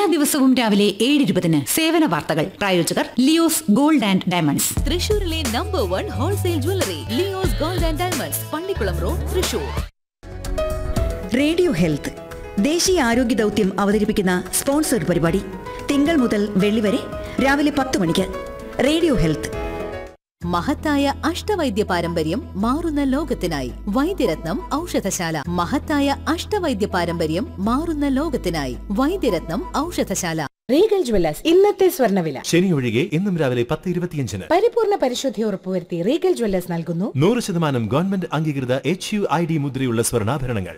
ദിവസവും രാവിലെ ഏഴ് ഇരുപതിന് സേവന വാർത്തകൾ പ്രായോജകർ ലിയോസ് ഗോൾഡ് ആൻഡ് ഡയമണ്ട്സ് തൃശൂരിലെ number one wholesale jewellery Leo's gold and diamonds Pallikulam road Thrissur radio health ദേശീയ ആരോഗ്യ ദൗത്യം അവതരിപ്പിക്കുന്ന സ്പോൺസർഡ് പരിപാടി തിങ്കൾ മുതൽ വെള്ളി വരെ രാവിലെ പത്ത് മണിക്ക് റേഡിയോ ഹെൽത്ത് മഹത്തായ അഷ്ടവൈദ്യ പാരമ്പര്യം മാറുന്ന ലോകത്തിനായി വൈദ്യരത്നം ഔഷധശാല മഹത്തായ അഷ്ടവൈദ്യ പാരമ്പര്യം മാറുന്ന ലോകത്തിനായി വൈദ്യരത്നം ഔഷധശാല റീഗൽ ജ്വല്ലേഴ്സ് ഇന്നത്തെ സ്വർണ്ണവില ശനി ഒഴികെ എന്നും രാവിലെ പത്ത് ഇരുപത്തിയഞ്ചിന് പരിപൂർണ പരിശുദ്ധി ഉറപ്പുവരുത്തി റീഗൽ ജ്വല്ലേഴ്സ് നൽകുന്നു നൂറ് ശതമാനം ഗവൺമെന്റ് അംഗീകൃത എച്ച് യു ഐ ഡി മുദ്രയുള്ള സ്വർണ്ണാഭരണങ്ങൾ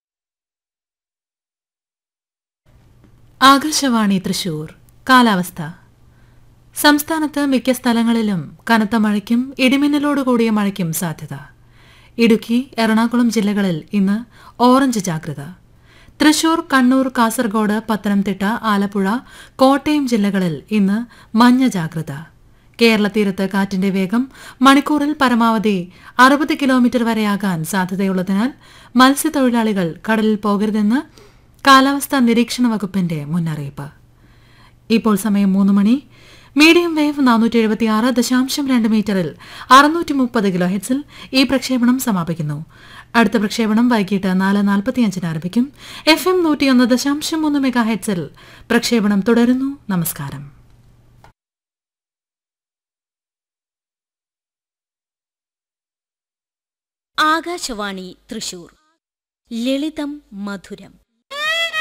ആകാശവാണി തൃശൂർ കാലാവസ്ഥ സംസ്ഥാനത്ത് മിക്ക സ്ഥലങ്ങളിലും കനത്ത മഴയ്ക്കും ഇടിമിന്നലോടുകൂടിയ മഴയ്ക്കും സാധ്യത ഇടുക്കി എറണാകുളം ജില്ലകളിൽ ഇന്ന് ഓറഞ്ച് ജാഗ്രത തൃശൂർ കണ്ണൂർ കാസർഗോഡ് പത്തനംതിട്ട ആലപ്പുഴ കോട്ടയം ജില്ലകളിൽ ഇന്ന് മഞ്ഞ ജാഗ്രത കേരള തീരത്ത് കാറ്റിന്റെ വേഗം മണിക്കൂറിൽ പരമാവധി അറുപത് കിലോമീറ്റർ വരെയാകാൻ സാധ്യതയുള്ളതിനാൽ മത്സ്യത്തൊഴിലാളികൾ കടലിൽ പോകരുതെന്ന് കാലാവസ്ഥാ നിരീക്ഷണ വകുപ്പിന്റെ മുന്നറിയിപ്പ് ഇപ്പോൾ സമയം മൂന്ന് മണി മീഡിയം വേവ് നാനൂറ്റി എഴുപത്തി ആറ് ദശാംശം രണ്ട് മീറ്ററിൽ അറുന്നൂറ്റി മുപ്പത് കിലോ ഹെഡ്സിൽ ഈ പ്രക്ഷേപണം സമാപിക്കുന്നു അടുത്ത പ്രക്ഷേപണം വൈകിട്ട് നാല് നാൽപ്പത്തിയഞ്ചിന് ആരംഭിക്കും എഫ് എം നൂറ്റിയൊന്ന് ദശാംശം മൂന്ന് മെഗാ ഹെഡ്സിൽ പ്രക്ഷേപണം തുടരുന്നു നമസ്കാരം ആകാശവാണി തൃശൂർ ലളിതം മധുരം